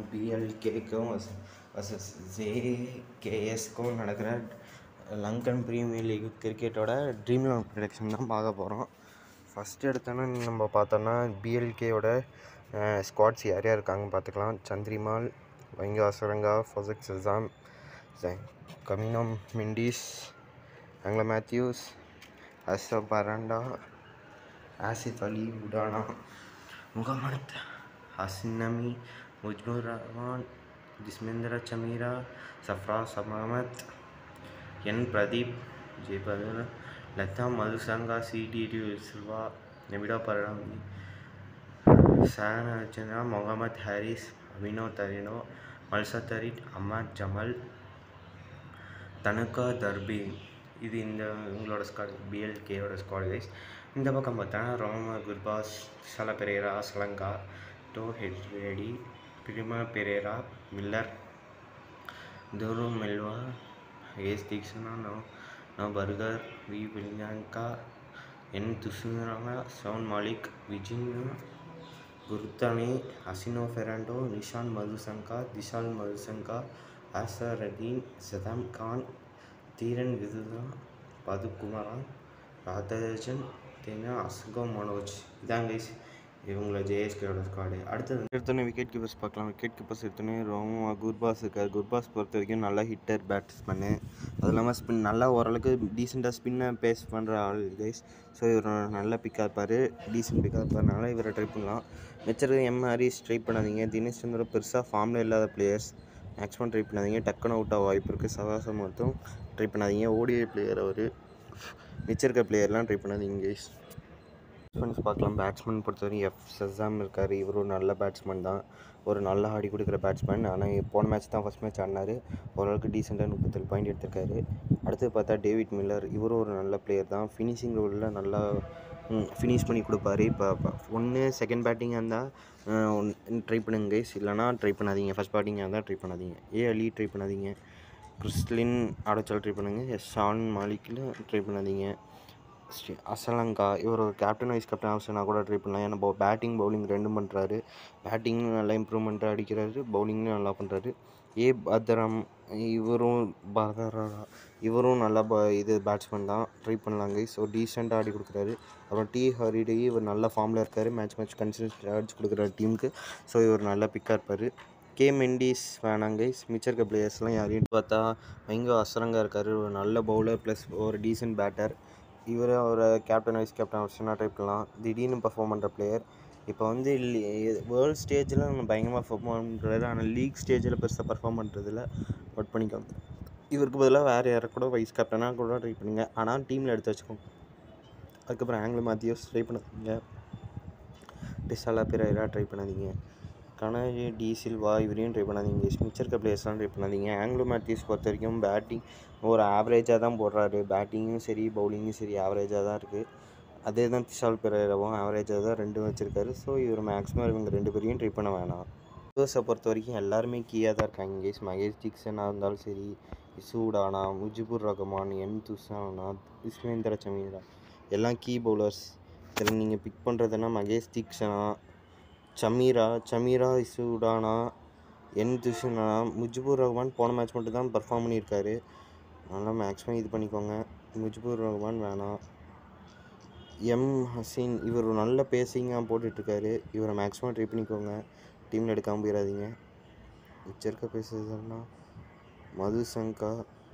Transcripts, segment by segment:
பிஎல்கேக்கும் versus ஜேகேஎஸ்க்கும் நடக்கிற Lankan premier league கிரிக்கெட்டோட ட்ரீம் லெவன் ப்ரொடக்ஷன் தான் பார்க்க போகிறோம் ஃபஸ்ட்டு எடுத்தோன்னா நம்ம பார்த்தோன்னா பிஎல்கேயோட ஸ்குவாட்ஸ் யார் யார் இருக்காங்கன்னு பார்த்துக்கலாம் சந்திரிமால் வைங்க அசரங்கா ஃபொசக் சிசாம் கமினோ மிண்டிஸ் ஆங்கில மேத்யூஸ் அசப் பரண்டா ஆசிஃப் அலி உடானா முகமது ஹஸ்னமி முஜ்புர் ரஹ்மான் ஜிஸ்மேந்திர சமீரா சஃப்ராஸ் அகமத் என் பிரதீப் ஜெயபதர் லதா மதுசங்கா சிடி சில்வா நெபிடா பரமி சஹனச்சந்திரா முகமது ஹாரிஸ் அபினோ தரினோ மல்சத்தரிட் அஹமத் ஜமல் தனுக்கா தர்பி இது இந்த உங்களோட ஸ்குவாட் பிஎல்கேயோட ஸ்குவாட் கைஸ் இந்த பக்கம் பார்த்தோன்னா ரோம குர்பாஸ் சல பெரேரா ஸ்லங்கா டோ ஹெட்ரேடி பிரிமா பெரேரா மில்லர் துரு மெல்வா ஏஸ் தீக்ஷனா நோ நோ பர்கர் வி வில்யாங்கா என் துசுரானா சவுன் மாலிக் விஜின் குர்தானி அசினோ ஃபெராண்டோ நிஷான் மதுசங்கா திஷால் மதுசங்கா ஆசரதீன் சதாம் கான் தீரன் விதுதா பதுகுமாரான் ராதராஜன் தேனா அஸ்கோ மனோஜ் இதான் கைஸ் இவங்கள ஜேஎஸ்கேயோட ஸ்குவாடு அடுத்தது எடுத்தோன்னே விக்கெட் கீப்பர்ஸ் பார்க்கலாம் விக்கெட் கீப்பர்ஸ் எடுத்தோன்னே ரோமா குர்பாஸ் இருக்கார் குர்பாஸ் பொறுத்த வரைக்கும் நல்லா ஹிட்டர் பேட்ஸ்மேனு அது இல்லாமல் ஸ்பின் நல்லா ஓரளவுக்கு டீசெண்டாக ஸ்பின்னை பேஸ் பண்ணுற ஆள் கைஸ் ஸோ இவர் நல்ல பிக்காக இருப்பார் டீசென்ட் பிக்காக இருப்பார்னால இவரை ட்ரை பண்ணலாம் மிச்சர் எம் ஹாரிஸ் ட்ரை பண்ணாதீங்க தினேஷ் சந்திர பெருசாக ஃபார்மில் இல்லாத பிளேயர்ஸ் மேக்ஸிமம் ட்ரை பண்ணாதீங்க டக்குன்னு அவுட் ஆக வாய்ப்பு இருக்குது சவாசம் மட்டும் ட்ரை பண்ணாதீங்க ஓடிஐ பிளேயர் அவர் மிச்சம் இருக்க பிளேயர்லாம் ட்ரை பண்ணாதீங்க கைஸ் பேட்ஸ்மேன்ஸ் பார்க்கலாம் பேட்ஸ்மேன் பொறுத்தவரைக்கும் எஃப் சசாம் இருக்கார் இவர் ஒரு நல்ல பேட்ஸ்மேன் தான் ஒரு நல்ல ஆடி கொடுக்குற பேட்ஸ்மேன் ஆனால் போன மேட்ச் தான் ஃபஸ்ட் மேட்ச் ஆடினார் ஓரளவுக்கு டீசெண்டாக முப்பத்தேழு பாயிண்ட் எடுத்திருக்காரு அடுத்து பார்த்தா டேவிட் மில்லர் இவரும் ஒரு நல்ல பிளேயர் தான் ஃபினிஷிங் ரோலில் நல்லா ஃபினிஷ் பண்ணி கொடுப்பாரு இப்போ ஒன்று செகண்ட் பேட்டிங்காக இருந்தால் ட்ரை பண்ணுங்க கைஸ் இல்லைனா ட்ரை பண்ணாதீங்க ஃபஸ்ட் பேட்டிங்காக இருந்தால் ட்ரை பண்ணாதீங்க ஏ அலி ட்ரை பண்ணாதீங்க கிறிஸ்லின் ஆடச்சால் ட்ரை பண்ணுங்கள் எஸ் ஷான் மாலிக்கில் ட்ரை பண்ணாதீங்க ஸ்ரீ அசலங்கா இவர் ஒரு கேப்டன் வைஸ் கேப்டன் ஆப்ஷனாக கூட ட்ரை பண்ணலாம் ஏன்னா பேட்டிங் பவுலிங் ரெண்டும் பண்ணுறாரு பேட்டிங்கும் நல்லா இம்ப்ரூவ்மெண்ட்டாக அடிக்கிறாரு பவுலிங்கும் நல்லா பண்ணுறாரு ஏ பத்ரம் இவரும் பதரா இவரும் நல்லா ப இது பேட்ஸ்மேன் தான் ட்ரை பண்ணலாம் கைஸ் ஸோ டீசெண்டாக ஆடி கொடுக்குறாரு அப்புறம் டி ஹரிடே இவர் நல்ல ஃபார்மில் இருக்கார் மேட்ச் மேட்ச் கன்சிஸ்டன்ட் அடிச்சு கொடுக்குறாரு டீமுக்கு ஸோ இவர் நல்ல பிக்காக இருப்பார் கே மெண்டிஸ் வேணாங்க கைஸ் மிச்சம் இருக்க பிளேயர்ஸ்லாம் யாரையும் பார்த்தா வைங்க அசரங்கா இருக்கார் ஒரு நல்ல பவுலர் ப்ளஸ் ஒரு டீசென்ட் பேட்டர் இவர் ஒரு கேப்டன் வைஸ் கேப்டன் ஆப்ஷனாக ட்ரை பண்ணலாம் திடீர்னு பர்ஃபார்ம் பண்ணுற பிளேயர் இப்போ வந்து வேர்ல்டு ஸ்டேஜில் பயங்கரமாக பர்ஃபார்ம் பண்ணுறாரு ஆனால் லீக் ஸ்டேஜில் பெருசாக பர்ஃபார்ம் பண்ணுறதில்ல நோட் பண்ணிக்கோங்க இவருக்கு பதிலாக வேறு யாரை கூட வைஸ் கேப்டனாக கூட ட்ரை பண்ணுங்க ஆனால் டீமில் எடுத்து வச்சுக்கோங்க அதுக்கப்புறம் ஆங்கில மாத்தியோஸ் ட்ரை பண்ணாதீங்க டிசாலா பிறரா ட்ரை பண்ணாதீங்க கனரி டி சில்வா இவரையும் ட்ரை பண்ணாதீங்க மிச்சர் இருக்க பிளேயர்ஸ்லாம் ட்ரை பண்ணாதீங்க ஆங்கிலோ மேத்யூஸ் பொறுத்த வரைக்கும் பேட்டிங் ஒரு ஆவரேஜாக தான் போடுறாரு பேட்டிங்கும் சரி பவுலிங்கும் சரி ஆவரேஜாக தான் இருக்குது அதே தான் திஷால் பெரேராவும் ஆவரேஜாக தான் ரெண்டும் வச்சுருக்காரு ஸோ இவர் மேக்ஸிமம் இவங்க ரெண்டு பேரையும் ட்ரை பண்ண வேணாம் யூஎஸை பொறுத்த வரைக்கும் எல்லாருமே கீயாக தான் இருக்காங்க கேஸ் மகேஷ் டிக்சனாக இருந்தாலும் சரி சூடானா முஜிபுர் ரஹ்மான் எம் துசானா விஸ்வேந்திர சமீரா எல்லாம் கீ பவுலர்ஸ் இதில் நீங்கள் பிக் பண்ணுறதுன்னா மகேஷ் தீக்ஷனா சமீரா சமீரா இசுடானா என் துஷனா முஜிபுர் ரஹ்மான் போன மேட்ச் மட்டும் தான் பர்ஃபார்ம் பண்ணியிருக்காரு அதனால் மேக்ஸிமம் இது பண்ணிக்கோங்க முஜிபுர் ரஹ்மான் வேணாம் எம் ஹசீன் இவர் ஒரு நல்ல பேசிங்காக போட்டுட்ருக்காரு இவரை மேக்ஸிமம் ட்ரை பண்ணிக்கோங்க டீமில் எடுக்காமல் போயிடாதீங்க மிச்சம் இருக்க பேசுறதுன்னா மதுசங்கா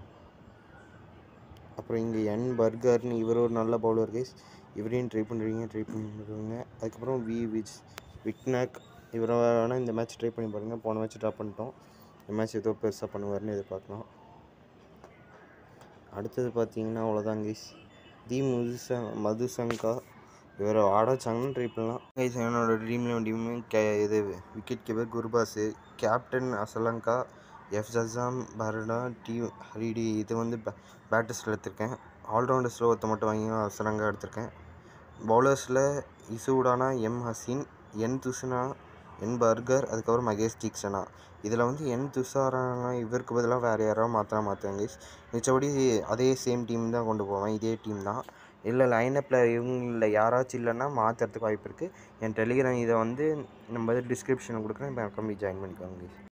அப்புறம் இங்கே என் பர்கர்னு இவர் ஒரு நல்ல பவுலர் கைஸ் இவரையும் ட்ரை பண்ணுறீங்க ட்ரை பண்ணுறவங்க அதுக்கப்புறம் வி விச் விக்னாக் இவரை வேணால் இந்த மேட்ச் ட்ரை பண்ணி பாருங்கள் போன மேட்ச் ட்ராப் பண்ணிட்டோம் இந்த மேட்ச் ஏதோ பெருசாக பண்ணுவார்னு எதிர்பார்க்கலாம் அடுத்தது பார்த்தீங்கன்னா அவ்வளோதான் கைஸ் தி முதுச மதுசங்கா இவரை ஆட வச்சாங்கன்னு ட்ரை பண்ணலாம் கைஸ் என்னோட ட்ரீம் லெவன் டீமு கே இது wicket keeper Gurbaz captain Asalanka F ஜசாம் பரடா டி ஹரிடி இது வந்து பே பேட்டர்ஸில் எடுத்திருக்கேன் ஆல்ரவுண்டர்ஸில் ஒருத்த மட்டும் வாங்கி அசலங்கா எடுத்திருக்கேன் பவுலர்ஸில் இசூடானா எம் ஹசீன் என் துஷனா என் பர்கர் அதுக்கப்புறம் மகேஷ் தீக்ஷனா இதில் வந்து என் துஷாரானா இவருக்கு பதிலாக வேறு யாராவது மாற்றினா மாற்றுவாங்க மிச்சபடி அதே சேம் டீம் தான் கொண்டு போவேன் இதே டீம் தான் இல்லை லைனப்பில் இவங்களில் யாராச்சும் இல்லைன்னா மாற்றுறதுக்கு வாய்ப்பு இருக்குது என் டெலிகிராம் இதை வந்து நம்ம வந்து டிஸ்கிரிப்ஷனில் கொடுக்குறேன் மறக்காம ஜாயின் பண்ணிக்கோங்க guys.